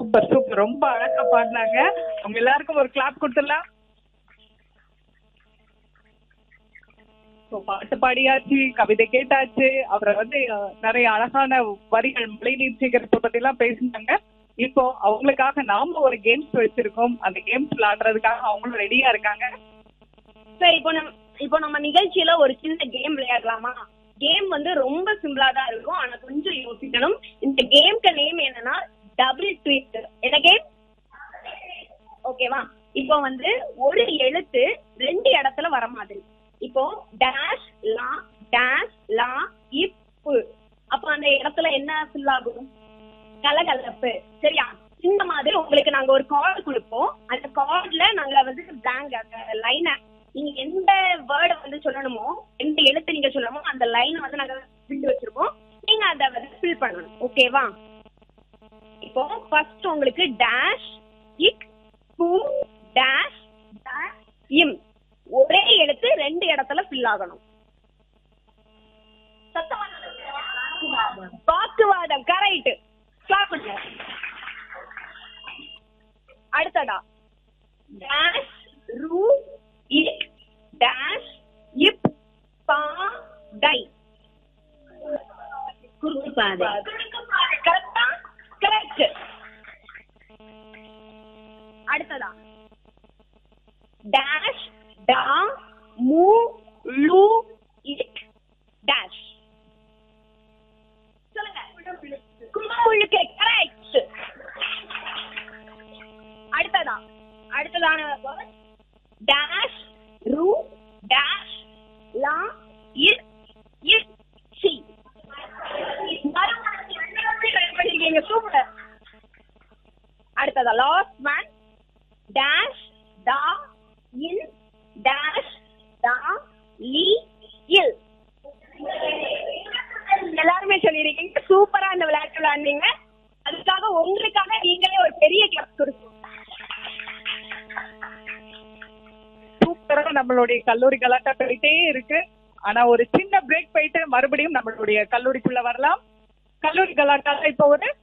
Super super ரொம்ப அழகா பாடினாங்க அவங்க எல்லாருக்கும் ஒரு கிளாப் கொடுத்துடலாம் So, பாட்டு பாடியாச்சு கவிதை கேட்டாச்சு அப்புறம் வந்து அஹ், நிறைய அழகான வரிகள் மழைநீர் சேகரிப்பு பத்தி எல்லாம் பேசினாங்க இப்போ அவங்களுக்காக நாம ஒரு கேம்ஸ் வச்சிருக்கோம் அந்த கேம்ஸ் விளையாடுறதுக்காக அவங்களும் ரெடியா இருக்காங்க சரி இப்போ நம்ம இப்போ நம்ம நிகழ்ச்சியில ஒரு சின்ன கேம் விளையாடலாமா கேம் வந்து ரொம்ப சிம்பிளா தான் இருக்கும் ஆனா கொஞ்சம் யோசிக்கணும் இந்த கேம்க்கு நேம் என்னன்னா டபுள் ட்விஸ்ட் என்ன கேம் ஓகேவா இப்போ வந்து ஒரு எழுத்து ரெண்டு இடத்துல வர மாதிரி இப்போ டேஷ் லா டேஷ் லா இப்பு அப்ப அந்த இடத்துல என்ன ஃபில் ஆகும் கலகலப்பு சரியா இந்த மாதிரி உங்களுக்கு நாங்க ஒரு கார்டு கொடுப்போம் அந்த கார்டுல நாங்க வந்து பிளாங்க் லைனை நீங்க எந்த வேர்டை வந்து சொல்லணுமோ எந்த எழுத்து நீங்க சொல்லணுமோ அந்த லைனை வந்து நாங்க விட்டு வச்சிருக்கோம் நீங்க அதை வந்து ஃபில் பண்ணணும் ஓகேவா இப்போ ஃபர்ஸ்ட் உங்களுக்கு டேஷ் இக் பூ டேஷ் டேஷ் இம் ஒரே எழுத்து ரெண்டு இடத்துல ஃபில் ஆகணும் சத்தமா சொல்லுங்க. வாக்குவாதம் கரெக்ட் கிளாப் பண்ணுங்க அடுத்ததா டேஷ் ரூ இக் டேஷ் இப் பா டை குறுக்கு பாதை கரெக்டா கரெக்ட் அடுத்ததா டேஷ் டா மூ லூ இக் டேஷ் சொல்லுங்க கும்பமுழுக்கு கரெக்ட் அடுத்ததா அடுத்ததான word டேஷ் ரூ டேஷ் லா இர் இர் சி பண்ணிருக்கீங்க சூப்பர் அடுத்ததா லாஸ்ட் ஒன் டேஷ் டா இல் டேஷ் டா லி இல் எல்லாருமே சொல்லிருக்கீங்க சூப்பரா இந்த விளையாட்டு விளையாண்டீங்க அதுக்காக உங்களுக்காக நீங்களே ஒரு பெரிய கிளப் கொடுக்கணும் சூப்பரா நம்மளுடைய கல்லூரி கலாட்டா போயிட்டே இருக்கு ஆனா ஒரு சின்ன பிரேக் போயிட்டு மறுபடியும் நம்மளுடைய கல்லூரிக்குள்ள வரலாம் கல்லூரி கலாட்டால இப்போ ஒரு